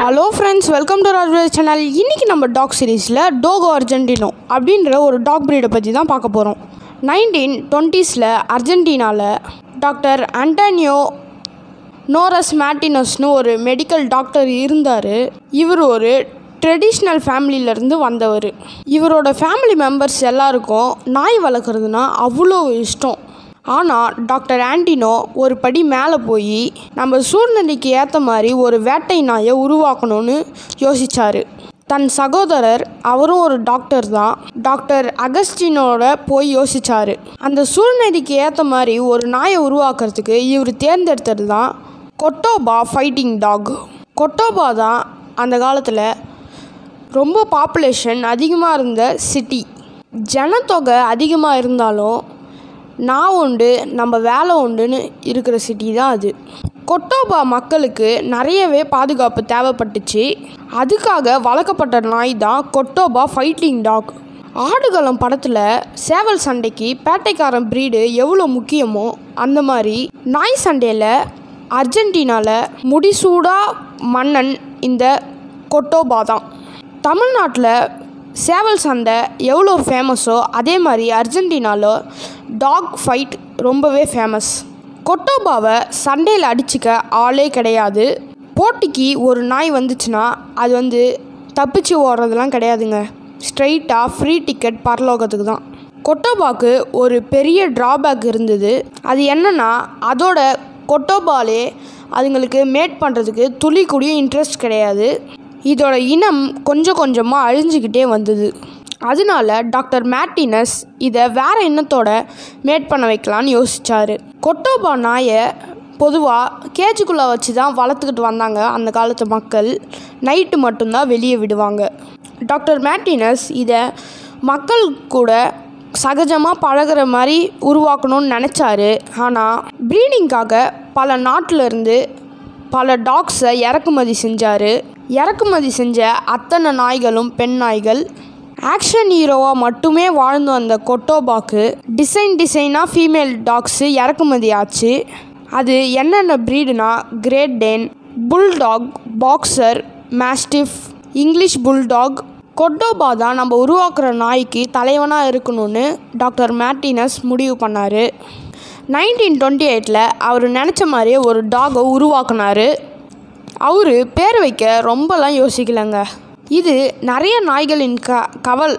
hello friends welcome to Raj channel இன்றைக்கி நம்ம talk சீரீஸில் டோகோ அர்ஜென்டினோ அப்படின்ற ஒரு டாக் ப்ரீடை பற்றி தான் பார்க்க போகிறோம் நைன்டீன் டுவெண்ட்டீஸில் அர்ஜென்டினாவில் டாக்டர் அண்டானியோ நோரஸ் மேட்டினஸ்னு ஒரு மெடிக்கல் டாக்டர் இருந்தார் இவர் ஒரு ட்ரெடிஷ்னல் ஃபேமிலியிலேருந்து வந்தவர் இவரோட ஃபேமிலி மெம்பர்ஸ் எல்லாருக்கும் நாய் வளர்க்குறதுனா அவ்வளோ இஷ்டம் ஆனால் டாக்டர் ஆண்டினோ ஒரு படி மேலே போய் நம்ம சூழ்நிலைக்கு ஏற்ற மாதிரி ஒரு வேட்டை நாயை உருவாக்கணும்னு யோசிச்சார் தன் சகோதரர் அவரும் ஒரு டாக்டர் தான் டாக்டர் அகஸ்டினோட போய் யோசிச்சார் அந்த சூழ்நிலைக்கு ஏற்ற மாதிரி ஒரு நாயை உருவாக்குறதுக்கு இவர் தேர்ந்தெடுத்தது தான் கொட்டோபா ஃபைட்டிங் டாக் கொட்டோபா தான் அந்த காலத்தில் ரொம்ப பாப்புலேஷன் அதிகமாக இருந்த சிட்டி ஜனத்தொகை அதிகமாக இருந்தாலும் நான் உண்டு நம்ம வேலை உண்டுன்னு இருக்கிற சிட்டி தான் அது கொட்டோபா மக்களுக்கு நிறையவே பாதுகாப்பு தேவைப்பட்டுச்சு அதுக்காக வளர்க்கப்பட்ட நாய் தான் கொட்டோபா ஃபைட்டிங் டாக் ஆடுகளம் படத்தில் சேவல் சண்டைக்கு பேட்டைக்காரன் ப்ரீடு எவ்வளோ முக்கியமோ அந்த மாதிரி நாய் சண்டையில் அர்ஜென்டினாவில் முடிசூடா மன்னன் இந்த கொட்டோபா தான் தமிழ்நாட்டில் சேவல் சண்டை எவ்வளோ ஃபேமஸோ அதே மாதிரி அர்ஜென்டினாவில் டாக் ஃபைட் ரொம்பவே ஃபேமஸ் கொட்டோபாவை சண்டையில் அடிச்சுக்க ஆளே கிடையாது போட்டிக்கு ஒரு நாய் வந்துச்சுன்னா அது வந்து தப்பிச்சு ஓடுறதுலாம் கிடையாதுங்க ஸ்ட்ரைட்டாக ஃப்ரீ டிக்கெட் பரலோகத்துக்கு தான் கொட்டோபாக்கு ஒரு பெரிய ட்ராபேக் இருந்தது அது என்னன்னா அதோட கொட்டோபாலே அதுங்களுக்கு மேட் பண்ணுறதுக்கு துளி கூடிய இன்ட்ரெஸ்ட் கிடையாது இதோட இனம் கொஞ்சம் கொஞ்சமாக அழிஞ்சிக்கிட்டே வந்தது அதனால டாக்டர் மேட்டினஸ் இதை வேறு இனத்தோட மேட் பண்ண வைக்கலான்னு யோசிச்சாரு கொட்டோபா நாயை பொதுவாக கேஜுக்குள்ளே வச்சு தான் வளர்த்துக்கிட்டு வந்தாங்க அந்த காலத்து மக்கள் நைட்டு மட்டும்தான் வெளியே விடுவாங்க டாக்டர் மேட்டினஸ் இதை மக்கள் கூட சகஜமாக பழகுற மாதிரி உருவாக்கணும்னு நினச்சாரு ஆனால் ப்ரீடிங்காக பல நாட்டில் இருந்து பல டாக்ஸை இறக்குமதி செஞ்சார் இறக்குமதி செஞ்ச அத்தனை நாய்களும் பெண் நாய்கள் ஆக்ஷன் ஹீரோவாக மட்டுமே வாழ்ந்து வந்த கொட்டோபாக்கு டிசைன் டிசைனாக ஃபீமேல் டாக்ஸு இறக்குமதி ஆச்சு அது என்னென்ன ப்ரீடுனா great Dane bulldog boxer mastiff English bulldog Cordoba தான் நம்ம உருவாக்குற நாய்க்கு தலைவனாக இருக்கணும்னு டாக்டர் மேட்டினஸ் முடிவு பண்ணார் நைன்டீன் டுவெண்ட்டி எயிட்டில் அவர் நினச்ச மாதிரியே ஒரு டாகை உருவாக்குனார் அவர் பேர் வைக்க ரொம்பலாம் யோசிக்கலைங்க இது நிறைய நாய்களின் க கவல்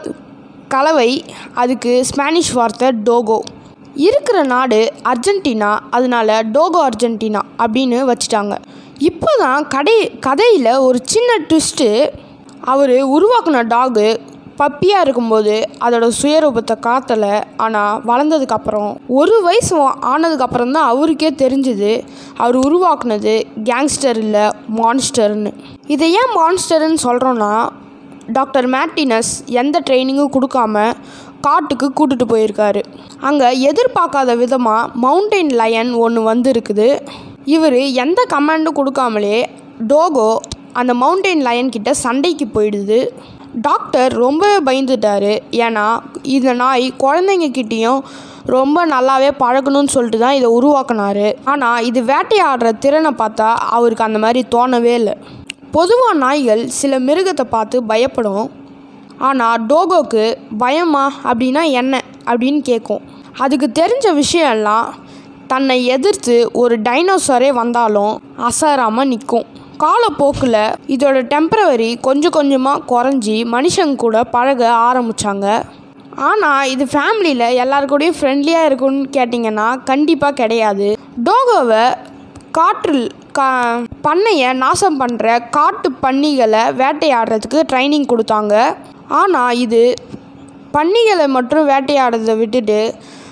கலவை அதுக்கு ஸ்பானிஷ் வார்த்தை டோகோ இருக்கிற நாடு அர்ஜென்டினா அதனால டோகோ அர்ஜென்டினா அப்படின்னு வச்சுட்டாங்க இப்போ தான் கடை கதையில் ஒரு சின்ன ட்விஸ்ட்டு அவர் உருவாக்குன டாகு பப்பியாக இருக்கும்போது அதோட சுயரூபத்தை காத்தலை ஆனால் வளர்ந்ததுக்கப்புறம் ஒரு வயசு ஆனதுக்கப்புறம் தான் அவருக்கே தெரிஞ்சுது அவர் உருவாக்குனது கேங்ஸ்டர் இல்லை மான்ஸ்டர்னு இதை ஏன் மான்ஸ்டர்னு சொல்கிறோன்னா டாக்டர் மேட்டினஸ் எந்த ட்ரைனிங்கும் கொடுக்காம காட்டுக்கு கூட்டிட்டு போயிருக்காரு அங்கே எதிர்பார்க்காத விதமாக மவுண்டெயின் லயன் ஒன்று வந்திருக்குது இவர் எந்த கமாண்டும் கொடுக்காமலே டோகோ அந்த மவுண்டெயின் லயன் கிட்ட சண்டைக்கு போயிடுது டாக்டர் ரொம்பவே பயந்துட்டார் ஏன்னா இந்த நாய் குழந்தைங்க கிட்டேயும் ரொம்ப நல்லாவே பழகணும்னு சொல்லிட்டு தான் இதை உருவாக்குனாரு ஆனால் இது வேட்டையாடுற திறனை பார்த்தா அவருக்கு அந்த மாதிரி தோணவே இல்லை பொதுவாக நாய்கள் சில மிருகத்தை பார்த்து பயப்படும் ஆனால் டோகோக்கு பயமா அப்படின்னா என்ன அப்படின்னு கேட்கும் அதுக்கு தெரிஞ்ச விஷயம்லாம் தன்னை எதிர்த்து ஒரு டைனோசரே வந்தாலும் அசராமல் நிற்கும் காலப்போக்கில் இதோட டெம்பரவரி கொஞ்சம் கொஞ்சமாக குறைஞ்சி மனுஷங்க கூட பழக ஆரம்பித்தாங்க ஆனால் இது ஃபேமிலியில் எல்லாருக்கூடையும் ஃப்ரெண்ட்லியாக இருக்கும்னு கேட்டிங்கன்னா கண்டிப்பாக கிடையாது டோகோவை காற்றில் கா பண்ணையை நாசம் பண்ணுற காட்டு பன்னிகளை வேட்டையாடுறதுக்கு ட்ரைனிங் கொடுத்தாங்க ஆனால் இது பன்னிகளை மட்டும் வேட்டையாடுறதை விட்டுட்டு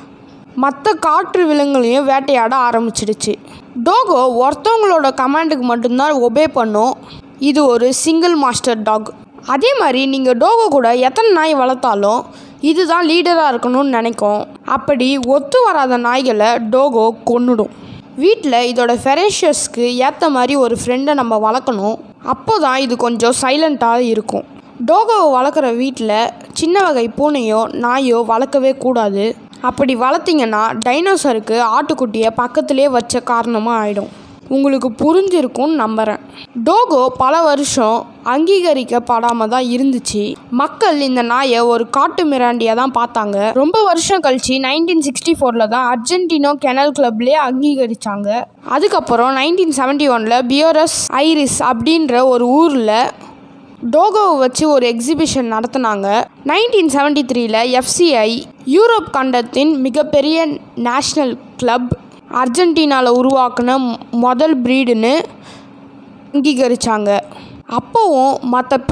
மற்ற காற்று விலங்குகளையும் வேட்டையாட ஆரம்பிச்சிடுச்சு டோகோ ஒருத்தவங்களோட கமாண்டுக்கு மட்டும்தான் ஒபே பண்ணும் இது ஒரு சிங்கிள் மாஸ்டர் டாக் அதே மாதிரி நீங்கள் டோகோ கூட எத்தனை நாய் வளர்த்தாலும் இதுதான் லீடராக இருக்கணும்னு நினைக்கும் அப்படி ஒத்து வராத நாய்களை டோகோ கொன்னுடும் வீட்டில் இதோட ஃபெரேஷியஸ்க்கு ஏற்ற மாதிரி ஒரு ஃப்ரெண்டை நம்ம வளர்க்கணும் அப்போ தான் இது கொஞ்சம் சைலண்ட்டாக இருக்கும் டோகோவை வளர்க்குற வீட்டில் சின்ன வகை பூனையோ நாயோ வளர்க்கவே கூடாது அப்படி வளர்த்திங்கன்னா டைனோசருக்கு ஆட்டுக்குட்டியை பக்கத்துலேயே வச்ச காரணமாக ஆகிடும் உங்களுக்கு புரிஞ்சிருக்கும்னு நம்புகிறேன் டோகோ பல வருஷம் அங்கீகரிக்கப்படாமல் தான் இருந்துச்சு மக்கள் இந்த நாயை ஒரு காட்டு மிராண்டியாக தான் பார்த்தாங்க ரொம்ப வருஷம் கழிச்சு நைன்டீன் சிக்ஸ்டி ஃபோரில் தான் அர்ஜென்டினோ கெனல் கிளப்லேயே அங்கீகரித்தாங்க அதுக்கப்புறம் நைன்டீன் செவன்ட்டி ஒனில் பியோரஸ் ஐரிஸ் அப்படின்ற ஒரு ஊரில் டோகோவை வச்சு ஒரு எக்ஸிபிஷன் நடத்தினாங்க நைன்டீன் செவன்ட்டி த்ரீல எஃப்சிஐ யூரோப் கண்டத்தின் மிகப்பெரிய நேஷ்னல் கிளப் அர்ஜென்டினாவில் உருவாக்குன மொ- முதல் ப்ரீடுன்னு அங்கீகரித்தாங்க அப்போவும் மற்ற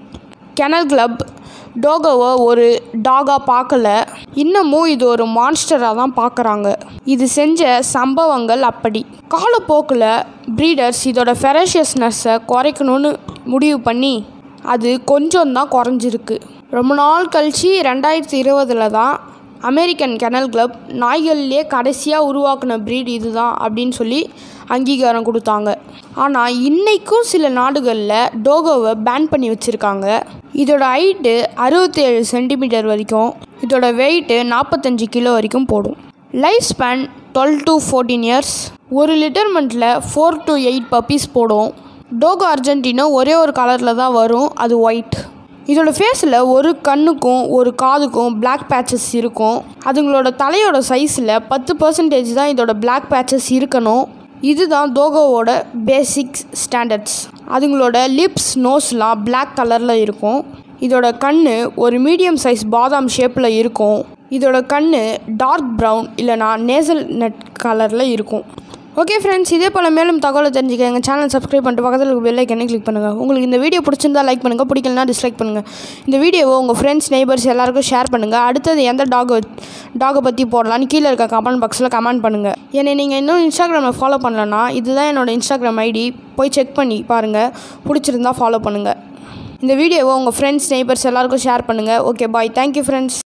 கெனல் கிளப் டோகோவை ஒரு டாகாக பார்க்கல இன்னமும் இது ஒரு மான்ஸ்டராக தான் பார்க்குறாங்க இது செஞ்ச சம்பவங்கள் அப்படி காலப்போக்கில் ப்ரீடர்ஸ் இதோட ஃபெரஷியஸ்னஸை குறைக்கணும்னு முடிவு பண்ணி அது கொஞ்சம் தான் குறைஞ்சிருக்கு ரொம்ப நாள் கழிச்சு ரெண்டாயிரத்தி இருபதில் தான் அமெரிக்கன் கெனல் கிளப் நாய்கள்லேயே கடைசியாக உருவாக்குன ப்ரீட் இதுதான் அப்படின்னு சொல்லி அங்கீகாரம் கொடுத்தாங்க ஆனால் இன்னைக்கும் சில நாடுகளில் டோகோவை பேன் பண்ணி வச்சுருக்காங்க இதோட ஹைட்டு அறுபத்தேழு சென்டிமீட்டர் வரைக்கும் இதோட வெயிட்டு நாற்பத்தஞ்சு கிலோ வரைக்கும் போடும் life span twelve to fourteen years ஒரு லிட்டர்மெண்ட்டில் ஃபோர் டு எயிட் பப்பீஸ் போடும் டோகோ அர்ஜென்டினோ ஒரே ஒரு கலரில் தான் வரும் அது ஒயிட் இதோட ஃபேஸில் ஒரு கண்ணுக்கும் ஒரு காதுக்கும் Black பேட்சஸ் இருக்கும் அதுங்களோட தலையோட சைஸில் பத்து பர்சன்டேஜ் தான் இதோட Black பேட்சஸ் இருக்கணும் இதுதான் தோகோவோட பேசிக் ஸ்டாண்டர்ட்ஸ் அதுங்களோட லிப்ஸ் நோஸ்லாம் Black கலரில் இருக்கும் இதோட கண் ஒரு மீடியம் சைஸ் பாதாம் ஷேப்பில் இருக்கும் இதோட கண் டார்க் ப்ரௌன் இல்லைனா நேசல் நெட் கலரில் இருக்கும் ஓகே ஃப்ரெண்ட்ஸ் இதே போல் மேலும் தகவலை தெரிஞ்சுக்க எங்கள் சேனல் சப்ஸ்கிரைப் பண்ணிட்டு பக்கத்தில் இருக்க பெல் ஐக்கனை கிளிக் பண்ணுங்கள் உங்களுக்கு இந்த வீடியோ பிடிச்சிருந்தா லைக் பண்ணுங்கள் பிடிக்கலனா டிஸ்லைக் பண்ணுங்கள் இந்த வீடியோவை உங்கள் ஃப்ரெண்ட்ஸ் நெய்பர்ஸ் எல்லாருக்கும் ஷேர் பண்ணுங்கள் அடுத்தது எந்த டாக் டாகை பற்றி போடலான்னு கீழே இருக்க கமெண்ட் பாக்ஸில் கமெண்ட் பண்ணுங்கள் என்னை நீங்கள் இன்னும் இன்ஸ்டாகிராமில் ஃபாலோ பண்ணலன்னா இதுதான் என்னோட இன்ஸ்டாகிராம் ஐடி போய் செக் பண்ணி பாருங்கள் பிடிச்சிருந்தா ஃபாலோ பண்ணுங்கள் இந்த வீடியோவை உங்கள் ஃப்ரெண்ட்ஸ் நெய்பர்ஸ் எல்லாருக்கும் ஷேர் பண்ணுங்கள் ஓகே பாய் தேங்க்யூ ஃப்ரெண்ட்ஸ்